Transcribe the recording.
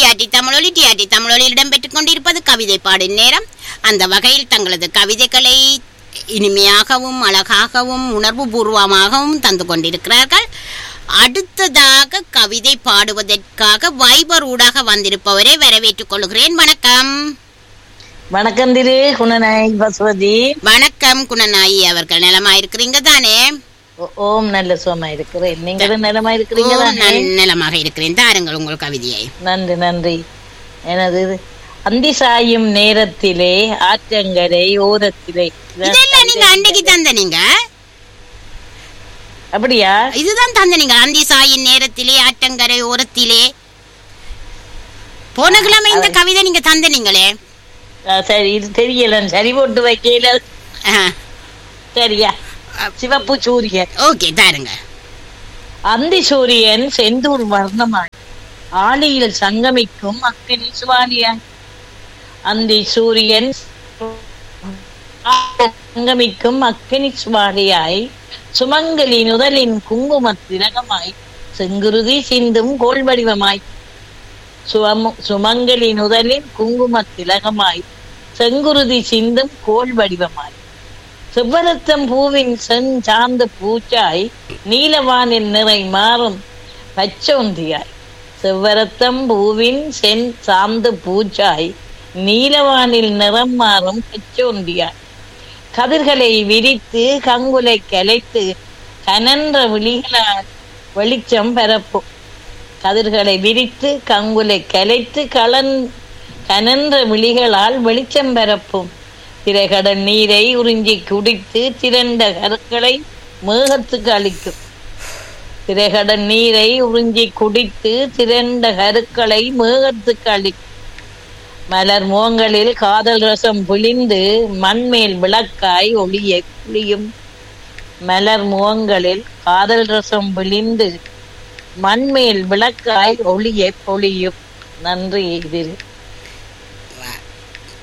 TRT தமிழொலி TRT தமிழொலியில் இடம்பெற்றுக் கொண்டிருப்பது கவிதை பாடும் நேரம் அந்த வகையில் தங்களது கவிதைகளை இனிமையாகவும் அழகாகவும் உணர்வு பூர்வமாகவும் தந்து கொண்டிருக்கிறார்கள் அடுத்ததாக கவிதை பாடுவதற்காக வைபர் ஊடாக வந்திருப்பவரை வரவேற்றுக் கொள்கிறேன் வணக்கம் வணக்கம் திரு குணநாயகி பசுவதி வணக்கம் குணநாயி அவர்கள் நலமா இருக்கிறீங்க தானே ஓ- ஓம் நல்ல சுகமா இருக்கிறேன் நீங்களும் நலமா இருக்கிறீங்க ஓ, தானே நான் நலமாக இருக்கிறேன் தாருங்கள் உங்கள் கவிதையை நன்றி நன்றி எனது அந்தி சாயும் நேரத்திலே ஆற்றங்கரை ஓரத்திலே இதெல்லாம் நீங்க அன்றைக்கு தந்த நீங்க அப்படியா இதுதான் தந்த நீங்க அந்தி சாயின் நேரத்திலே ஆற்றங்கரை ஓரத்திலே போன கிழமை இந்த கவிதை நீங்க தந்த நீங்களே ஆ, சரி இது தெரியல சரி போட்டு வைக்கல சரியா சிவப்பு சூரியன் ஓகே தாருங்க அந்தி சூரியன் செந்தூர் வர்ணமாய் ஆழியில் சங்கமிக்கும் அக்கினி சுவாலியாய் அந்தி சூரியன் சங்கமிக்கும் அக்கினி சுவாலியாய் சுமங்கலி நுதலின் குங்கும திலகமாய் செங்குருதி சிந்தும் கோள் வடிவமாய் சுவமு சுமங்கலி நுதலின் குங்கும திலகமாய் செங்குருதி சிந்தும் கோள் வடிவமாய் செவ்வரத்தம் பூவின் செஞ்சாந்த பூச்சாய் நீலவானில் நிறை மாறும் பச்சோந்தியாய் செவ்வரத்தம் பூவின் சென் சாந்த பூச்சாய் நீலவானில் நிறம் மாறும் பச்சோந்தியாய் கதிர்களை விரித்து கங்குலை கலைத்து கனன்ற விழிகளால் வெளிச்சம் பரப்பும் கதிர்களை விரித்து கங்குலை கலைத்து கலன் கனன்ற விழிகளால் வெளிச்சம் பரப்பும் திரைகடல் நீரை உறிஞ்சி குடித்து திரண்ட கருக்களை மேகத்துக்கு அளிக்கும் திரைகடல் நீரை உறிஞ்சி குடித்து திரண்ட கருக்களை மேகத்துக்கு அளிக்கும் மலர் மோங்களில் காதல் ரசம் பிழிந்து மண்மேல் விளக்காய் ஒளியை புளியும் மலர் முகங்களில் காதல் ரசம் விழிந்து மண்மேல் விளக்காய் ஒளியை பொழியும் நன்றி இதில்